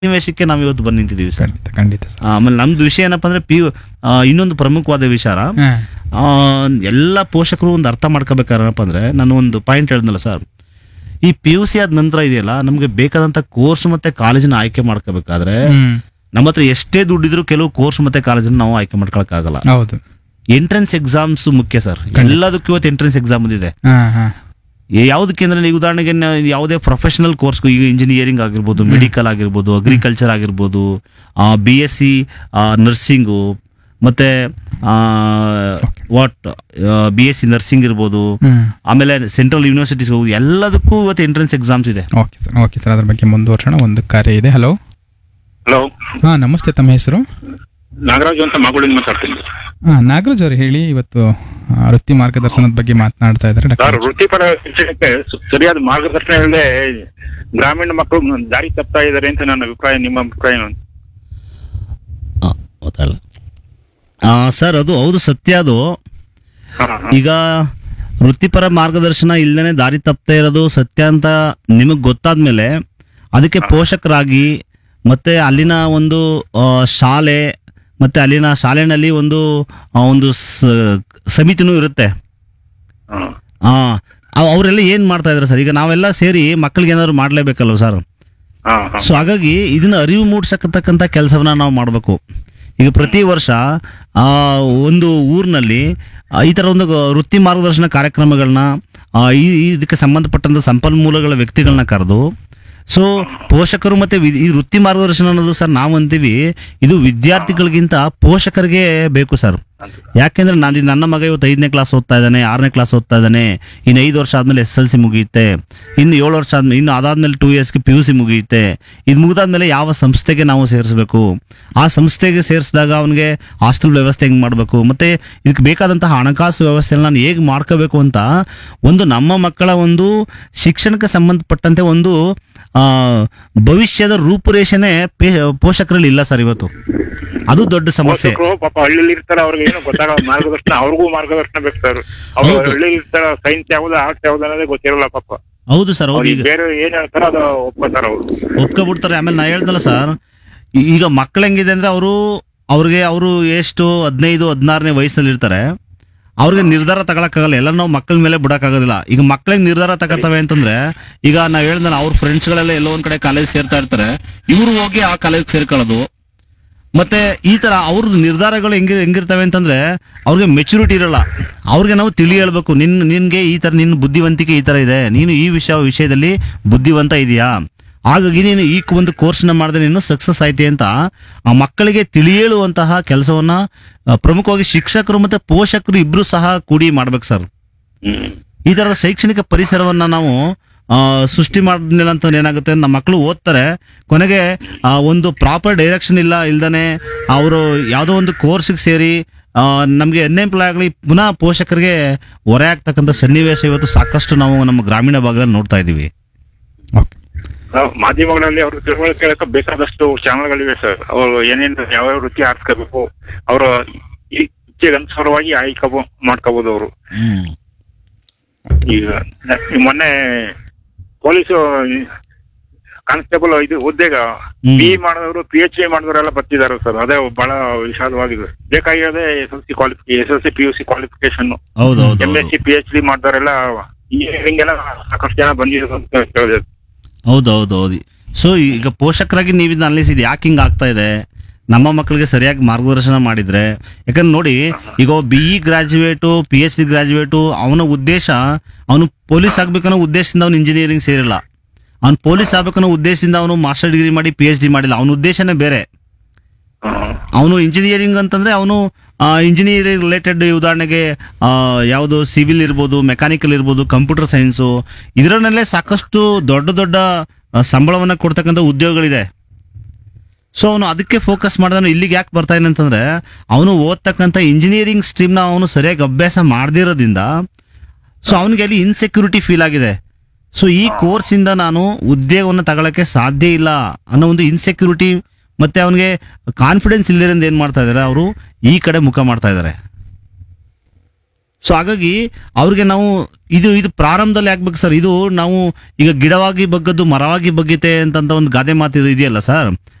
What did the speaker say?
ಸನ್ನಿವೇಶಕ್ಕೆ ನಾವು ಇವತ್ತು ಬಂದು ನಿಂತಿದ್ದೀವಿ ಸರ್ ಖಂಡಿತ ಖಂಡಿತ ಸರ್ ಆಮೇಲೆ ನಮ್ದು ವಿಷಯ ಏನಪ್ಪ ಅಂದ್ರೆ ಪಿ ಇನ್ನೊಂದು ಪ್ರಮುಖವಾದ ವಿಚಾರ ಹಾ. ಆ, ಎಲ್ಲ ಪೋಷಕರು ಒಂದು ಅರ್ಥ ಮಾಡ್ಕೋಬೇಕಾರಪ್ಪ ಅಂದ್ರೆ ನಾನು ಒಂದು ಪಾಯಿಂಟ್ ಹೇಳಿದ್ನಲ್ಲ ಸರ್ ಈ ಪಿ ಯು ಸಿ ಆದ ನಂತರ ಇದೆಯಲ್ಲ ನಮಗೆ ಬೇಕಾದಂತ ಕೋರ್ಸ್ ಮತ್ತೆ ಕಾಲೇಜನ್ನ ಆಯ್ಕೆ ಮಾಡ್ಕೋಬೇಕಾದ್ರೆ ಹ್ಮ್ ನಮ್ಮ ಹತ್ರ ಎಷ್ಟೇ ದುಡ್ಡಿದ್ರು ಕೆಲವು ಕೋರ್ಸ್ ಮತ್ತೆ ಕಾಲೇಜನ್ನ ನಾವು ಆಯ್ಕೆ ಮಾಡ್ಕೊಳಕ್ಕಾಗಲ್ಲ ಹೌದು ಎಂಟ್ರೆನ್ಸ್ ಎಕ್ಸಾಮ್ಸ್ ಮುಖ್ಯ ಸರ್ ಎಲ್ಲದಕ್ಕೂ ಇವತ್ತು ಎಂಟ್ರೆನ್ಸ್ ಎಕ್ಸಾಮ್ ಇದೆ ಹಾ ಹಾ ಯಾವುದಕ್ಕೆ ಅಂದ್ರೆ ನೀವು ಉದಾಹರಣೆಗೆ ನಾವು ಯಾವುದೇ ಪ್ರೊಫೆಷನಲ್ ಕೋರ್ಸ್ ಈಗ ಇಂಜಿನಿಯರಿಂಗ್ ಆಗಿರ್ಬೋದು ಮೆಡಿಕಲ್ ಆಗಿರ್ಬೋದು ಅಗ್ರಿಕಲ್ಚರ್ ಆಗಿರ್ಬೋದು ಬಿ ಎಸ್ ಸಿ ನರ್ಸಿಂಗು ಮತ್ತೆ what B S C nursing ಇರ್ಬೋದು ಹ್ಮ್ ಆಮೇಲೆ ಸೆಂಟ್ರಲ್ ಯೂನಿವರ್ಸಿಟೀಸ್ ಹೋಗಿ ಎಲ್ಲದಕ್ಕೂ ಇವತ್ತು ಎಂಟ್ರೆನ್ಸ್ ಎಕ್ಸಾಮ್ಸ್ ಇದೆ ಓಕೆ ಸರ್ ಓಕೆ ಸರ್ ಅದ್ರ ಬಗ್ಗೆ ಮುಂದುವರ್ಸೋಣ ಒಂದು ಕಾರ್ಯ ಇದೆ ಹಲೋ ಹಲೋ ಹಾ ನಮಸ್ತೆ ತಮ್ಮ ಹೆಸರು ನಾಗರಾಜು ಅಂತ ಮಗಳಿಂದ ಮಾತಾಡ್ತೀನಿ ಹಾ ನಾಗರಾಜ್ ಅವರು ಹೇಳಿ ಇವತ್ತು ಆ, ವೃತ್ತಿ ಮಾರ್ಗದರ್ಶನದ ಬಗ್ಗೆ ಮಾತನಾಡ್ತಾ ಇದ್ದಾರೆ ಸರ್ ಡಾಕ್ಟರ್ ವೃತ್ತಿಪರ ಶಿಕ್ಷಣಕ್ಕೆ ಸು- ಸರಿಯಾದ ಮಾರ್ಗದರ್ಶನ ಇಲ್ಲದೆ ಗ್ರಾಮೀಣ ಮಕ್ಕಳು ದಾರಿ ತಪ್ತಾ ಇದ್ದಾರೆ ಅಂತ ನನ್ನ ಅಭಿಪ್ರಾಯ ನಿಮ್ಮ ಅಭಿಪ್ರಾಯ ಏನು? ಸರ್ ಅದು ಹೌದು ಸತ್ಯ ಅದು ಹಾ, ಹಾ. ಈಗ ವೃತ್ತಿಪರ ಮಾರ್ಗದರ್ಶನ ಇಲ್ಲದೇ ದಾರಿ ತಪ್ತಾ ಇರೋದು ಸತ್ಯ ಅಂತ ನಿಮಗೆ ಗೊತ್ತಾದ್ಮೇಲೆ ಅದಕ್ಕೆ ಪೋಷಕರಾಗಿ ಮತ್ತೆ ಅಲ್ಲಿನ ಒಂದು ಆ, ಶಾಲೆ ಮತ್ತೆ ಅಲ್ಲಿನ ಶಾಲೆನಲ್ಲಿ ಒಂದು ಆ, ಒಂದು ಸ- ಸಮಿತಿನೂ ಇರುತ್ತೆ ಹಾ. ಆ, ಅವ್- ಅವರೆಲ್ಲ ಏನು ಮಾಡ್ತಾ ಇದ್ದಾರೆ ಸರ್ ಈಗ ನಾವೆಲ್ಲ ಸೇರಿ ಮಕ್ಕಳಿಗೆ ಏನಾದ್ರು ಮಾಡಲೇಬೇಕಲ್ವ ಸರ್ ಹಾ, ಹಾ. ಸೊ ಹಾಗಾಗಿ ಇದನ್ನ ಅರಿವು ಮೂಡಿಸತಕ್ಕಂಥ ಕೆಲಸವನ್ನ ನಾವು ಮಾಡಬೇಕು ಈಗ ಪ್ರತಿ ವರ್ಷ ಆ, ಒಂದು ಊರಿನಲ್ಲಿ ಆ, ಈ ಥರ ಒಂದು ಗ- ವೃತ್ತಿ ಮಾರ್ಗದರ್ಶನ ಕಾರ್ಯಕ್ರಮಗಳನ್ನ ಆ, ಈ ಈ ಇದಕ್ಕೆ ಸಂಬಂಧಪಟ್ಟಂತ ಸಂಪನ್ಮೂಲಗಳ ವ್ಯಕ್ತಿಗಳನ್ನ ಕರೆದು ಸೊ ಪೋಷಕರು ಮತ್ತೆ ವಿ- ಈ ವೃತ್ತಿ ಮಾರ್ಗದರ್ಶನ ಅನ್ನೋದು ಸರ್ ನಾವು ಅಂತೀವಿ ಇದು ವಿದ್ಯಾರ್ಥಿಗಳಿಗಿಂತ ಪೋಷಕರಿಗೆ ಬೇಕು ಸರ್ ಯಾಕೆಂದ್ರೆ ನಾನು ನನ್ನ ಮಗ ಇವತ್ತು ಐದನೇ ಕ್ಲಾಸ್ ಓದ್ತಾ ಇದ್ದಾನೆ ಆರನೇ ಕ್ಲಾಸ್ ಓದ್ತಾ ಇದ್ದಾನೆ ಇನ್ನು ಐದು ವರ್ಷ ಆದ್ಮೇಲೆ ಎಸ್ ಎಲ್ ಸಿ ಮುಗಿಯುತ್ತೆ ಇನ್ನು ಏಳು ವರ್ಷ ಆದ್ಮೇಲೆ ಇನ್ನು ಅದಾದ್ಮೇಲೆ ಟೂ ಇಯರ್ಸ್ಗೆ ಪಿ ಯು ಸಿ ಮುಗಿಯುತ್ತೆ ಇದು ಮುಗಿದಾದ್ಮೇಲೆ ಯಾವ ಸಂಸ್ಥೆಗೆ ನಾವು ಸೇರಿಸಬೇಕು ಆ ಸಂಸ್ಥೆಗೆ ಸೇರಿಸಿದಾಗ ಅವನಿಗೆ ಹಾಸ್ಟೆಲ್ ವ್ಯವಸ್ಥೆ ಹೆಂಗೆ ಮಾಡಬೇಕು ಮತ್ತೆ ಇದಕ್ಕೆ ಬೇಕಾದಂತಹ ಹಣಕಾಸು ವ್ಯವಸ್ಥೆನ ನಾನು ಹೇಗೆ ಮಾಡ್ಕೋಬೇಕು ಅಂತ ಒಂದು ನಮ್ಮ ಮಕ್ಕಳ ಒಂದು ಶಿಕ್ಷಣಕ್ಕೆ ಸಂಬಂಧಪಟ್ಟಂತೆ ಒಂದು ಆ, ಭವಿಷ್ಯದ ರೂಪುರೇಷೆನೇ ಪೇ- ಪೋಷಕರಲ್ಲಿ ಇಲ್ಲ ಸರ್ ಇವತ್ತು ಅದು ದೊಡ್ಡ ಸಮಸ್ಯೆ ಪೋಷಕರು ಪಾಪ ಹಳ್ಳಿಲಿ ಇರ್ತಾರೆ ಅವ್ರಿಗೆ ಏನು ಗೊತ್ತಾಗ ಮಾರ್ಗದರ್ಶನ ಅವ್ರಿಗೂ ಮಾರ್ಗದರ್ಶನ ಬೇಕು ಸರ್ ಅವ್ರು ಹೌದು. ಹಳ್ಳಿಲಿ ಇರ್ತಾರ ಸೈನ್ಸ್ ಯಾವ್ದು ಆರ್ಟ್ಸ್ ಯಾವ್ದು ಅನ್ನೋದೇ ಗೊತ್ತಿರಲ್ಲ ಪಾಪ ಹೌದು ಸರ್ ಹೌದು ಅವ್ರಿಗೆ ಈಗ ಬೇರೆ ಏನ್ ಹೇಳ್ತಾರ ಅದು ಒಪ್ಕೋತಾರ ಅವ್ರು ಒಪ್ಕೊಬಿಡ್ತಾರೆ ಆಮೇಲೆ ನಾ ಹೇಳ್ದಲ್ಲ ಸರ್ ಈಗ ಮಕ್ಳು ಹೆಂಗಿದೆ ಅಂದ್ರೆ ಅವರು ಅವ್ರಿಗೆ ಅವರು ಎಷ್ಟು ಹದಿನೈದು ಹದಿನಾರನೇ ವಯಸ್ಸಲ್ಲಿ ಇರ್ತಾರೆ ಅವ್ರಿಗೆ ನಿರ್ಧಾರ ತಗೊಳಕ್ಕಾಗಲ್ಲ ಎಲ್ಲ ನಾವು ಮಕ್ಕಳ ಮೇಲೆ ಬಿಡಕ್ಕಾಗೋದಿಲ್ಲ ಈಗ ಮಕ್ಳಿಗೆ ನಿರ್ಧಾರ ತಗೋತವೆ ಅಂತಂದ್ರೆ ಈಗ ನಾವ್ ಹೇಳ್ದಲ್ಲ ಅವ್ರ ಫ್ರೆಂಡ್ಸ್ಗಳೆಲ್ಲ ಎಲ್ಲೋ ಒಂದ್ ಕಡೆ ಕಾಲೇಜ್ ಸೇರ್ತಾ ಇರ್ತಾರೆ ಇವ್ರು ಹೋಗಿ ಆ ಕಾಲೇಜ್ ಸೇರ್ಕೊಳ್ಳೋದು ಮತ್ತೆ ಈ ತರ ಅವ್ರದ್ದು ನಿರ್ಧಾರಗಳು ಹೆಂಗಿ ಹೆಂಗಿರ್ತವೆ ಅಂತಂದ್ರೆ ಅವ್ರಿಗೆ ಮೆಚುರಿಟಿ ಇರಲ್ಲ ಅವ್ರಿಗೆ ನಾವು ತಿಳಿ ಹೇಳ್ಬೇಕು ನಿನ್ ನಿನ್ಗೆ ಈ ತರ ನಿನ್ನ ಬುದ್ಧಿವಂತಿಕೆ ಈ ತರ ಇದೆ ನೀನು ಈ ವಿಷಯ ವಿಷಯದಲ್ಲಿ ಬುದ್ಧಿವಂತ ಇದೆಯಾ ಹಾಗಾಗಿ ನೀನು ಈ ಒಂದು ಕೋರ್ಸ್ನ ಮಾಡಿದ್ರೆ ನೀನು ಸಕ್ಸಸ್ ಆಯ್ತಿ ಅಂತ ಆ ಮಕ್ಕಳಿಗೆ ತಿಳಿ ಹೇಳುವಂತಹ ಕೆಲಸವನ್ನ ಆ, ಪ್ರಮುಖವಾಗಿ ಶಿಕ್ಷಕರು ಮತ್ತೆ ಪೋಷಕರು ಇಬ್ರು ಸಹ ಕೂಡಿ ಮಾಡ್ಬೇಕು ಸರ್ ಹ್ಮ್ ಈ ತರದ ಶೈಕ್ಷಣಿಕ ಪರಿಸರವನ್ನ ನಾವು ಆ, ಸೃಷ್ಟಿ ಮಾಡಿಲ್ಲ ಅಂತ ಏನಾಗುತ್ತೆ ನಮ್ಮ ಮಕ್ಕಳು ಓದ್ತಾರೆ ಕೊನೆಗೆ ಆ, ಒಂದು ಪ್ರಾಪರ್ ಡೈರೆಕ್ಷನ್ ಇಲ್ಲ ಇಲ್ದನೆ ಅವರು ಯಾವುದೋ ಒಂದು ಕೋರ್ಸಿಗೆ ಸೇರಿ ನಮಗೆ ಅನ್ಎಂಪ್ಲಾಯ್ ಆಗಲಿ ಪುನಃ ಪೋಷಕರಿಗೆ ಹೊರೆ ಆಗ್ತಕ್ಕಂಥ ಸನ್ನಿವೇಶ ಇವತ್ತು ಸಾಕಷ್ಟು ನಾವು ನಮ್ಮ ಗ್ರಾಮೀಣ ಭಾಗದಲ್ಲಿ ನೋಡ್ತಾ ಇದ್ದೀವಿ ಓಕೆ ನಾವು ಮಾಧ್ಯಮಗಳಲ್ಲಿ ಅವ್ರ ತಿಳುವಳಿಕೆ ಕೇಳಕ್ಕೆ ಬೇಕಾದಷ್ಟು ಚಾನಲ್ಗಳಿವೆ ಸರ್ ಅವರು ಏನೇನು ಯಾವ್ಯಾವ ವೃತ್ತಿ ಆರಿಸ್ಕೋಬೇಕು ಅವರ ಇಚ್ಛೆಗೆ ಅನುಸಾರವಾಗಿ ಆಯ್ಕೆ ಮಾಡ್ಕೋಬಹುದು ಅವರು ಈಗ ಈ ಮೊನ್ನೆ ಪೊಲೀಸು ಕಾನ್ಸ್ಟೇಬಲ್ ಇದು ಹುದ್ದೆಗ ಹ್ಮ್. ಬಿ ಮಾಡಿದವರು ಪಿ ಎಚ್ ಡಿ ಮಾಡಿದವರೆಲ್ಲ ಬರ್ತಿದ್ದಾರೆ ಸರ್ ಅದೇ ಬಹಳ ವಿಶಾಲವಾಗಿದೆ ಬೇಕಾಗಿರೋದೇ ಎಸ್ ಎಲ್ ಸಿ ಕ್ವಾಲಿಫಿ S L C P U C qualification ಹೌದು ಹೌದು M S C P H D ಮಾಡಿದವರೆಲ್ಲ ಇಂಜಿನಿಯರಿಂಗ್ ಎಲ್ಲ ಸಾಕಷ್ಟು ಜನ ಬಂದಿರೋದು ಅಂತ ಕೇಳಿದೆ ಹೌದು ಹೌದು ಹೌದು ಸೊ ಈಗ ಪೋಷಕರಾಗಿ ನೀವು ಇದನ್ನ ಅನಲಿಸಿದ್ ಯಾಕೆ ಹಿಂಗೆ ಆಗ್ತಾ ಇದೆ ನಮ್ಮ ಮಕ್ಕಳಿಗೆ ಸರಿಯಾಗಿ ಮಾರ್ಗದರ್ಶನ ಮಾಡಿದ್ರೆ ಯಾಕಂದ್ರೆ ನೋಡಿ ಈಗ B E graduate P H D graduate ಅವನ ಉದ್ದೇಶ ಅವನು ಪೊಲೀಸ್ ಆಗ್ಬೇಕನ್ನೋ ಉದ್ದೇಶದಿಂದ ಅವನು ಇಂಜಿನಿಯರಿಂಗ್ ಸೇರಿಲ್ಲ ಅವ್ನು ಪೊಲೀಸ್ ಆಗ್ಬೇಕನ್ನೋ ಉದ್ದೇಶದಿಂದ ಅವನು ಮಾಸ್ಟರ್ ಡಿಗ್ರಿ ಮಾಡಿ ಪಿ ಎಚ್ ಡಿ ಮಾಡಿಲ್ಲ ಅವನ ಉದ್ದೇಶನೇ ಬೇರೆ ಅವನು ಇಂಜಿನಿಯರಿಂಗ್ ಅಂತಂದ್ರೆ ಅವನು ಇಂಜಿನಿಯರಿಂಗ್ ರಿಲೇಟೆಡ್ ಉದಾಹರಣೆಗೆ ಆ, ಯಾವುದು ಸಿವಿಲ್ ಇರ್ಬೋದು ಮೆಕ್ಯಾನಿಕಲ್ ಇರ್ಬೋದು ಕಂಪ್ಯೂಟರ್ ಸೈನ್ಸು ಇದರಲ್ಲೇ ಸಾಕಷ್ಟು ದೊಡ್ಡ ದೊಡ್ಡ ಆ, ಸಂಬಳವನ್ನ ಕೊಡ್ತಕ್ಕಂಥ ಉದ್ಯೋಗಗಳಿದೆ ಸೊ ಅವನು ಅದಕ್ಕೆ ಫೋಕಸ್ ಮಾಡಿದನು ಇಲ್ಲಿಗೆ ಯಾಕೆ ಬರ್ತಾ ಇದ್ದಾನೆ ಅಂತಂದ್ರೆ ಅವನು ಓದ್ತಕ್ಕಂಥ ಇಂಜಿನಿಯರಿಂಗ್ ಸ್ಟ್ರೀಮ್ನ ಅವನು ಸರಿಯಾಗಿ ಅಭ್ಯಾಸ ಮಾಡದಿರೋದ್ರಿಂದ ಸೊ ಅವನಿಗೆ ಅಲ್ಲಿ ಇನ್ಸೆಕ್ಯೂರಿಟಿ ಫೀಲ್ ಆಗಿದೆ ಸೊ ಈ ಕೋರ್ಸಿಂದ ನಾನು ಉದ್ಯೋಗವನ್ನು ತಗೊಳಕ್ಕೆ ಸಾಧ್ಯ ಇಲ್ಲ ಅನ್ನೋ ಒಂದು ಇನ್ಸೆಕ್ಯೂರಿಟಿ ಮತ್ತೆ ಅವನಿಗೆ ಕಾನ್ಫಿಡೆನ್ಸ್ ಇಲ್ಲದಿರಿಂದ ಏನು ಮಾಡ್ತಾ ಇದ್ದಾರೆ ಅವರು ಈ ಕಡೆ ಮುಖ ಮಾಡ್ತಾ ಇದ್ದಾರೆ ಸೊ ಹಾಗಾಗಿ ಅವ್ರಿಗೆ ನಾವು ಇದು ಇದು ಪ್ರಾರಂಭದಲ್ಲಿ ಆಗ್ಬೇಕು ಸರ್ ಇದು ನಾವು ಈಗ ಗಿಡವಾಗಿ ಬಗ್ಗದ್ದು ಮರವಾಗಿ ಬಗ್ಗಿತೆ ಅಂತಂತ ಒಂದು ಗಾದೆ ಮಾತು ಇದು ಇದೆಯಲ್ಲ ಸರ್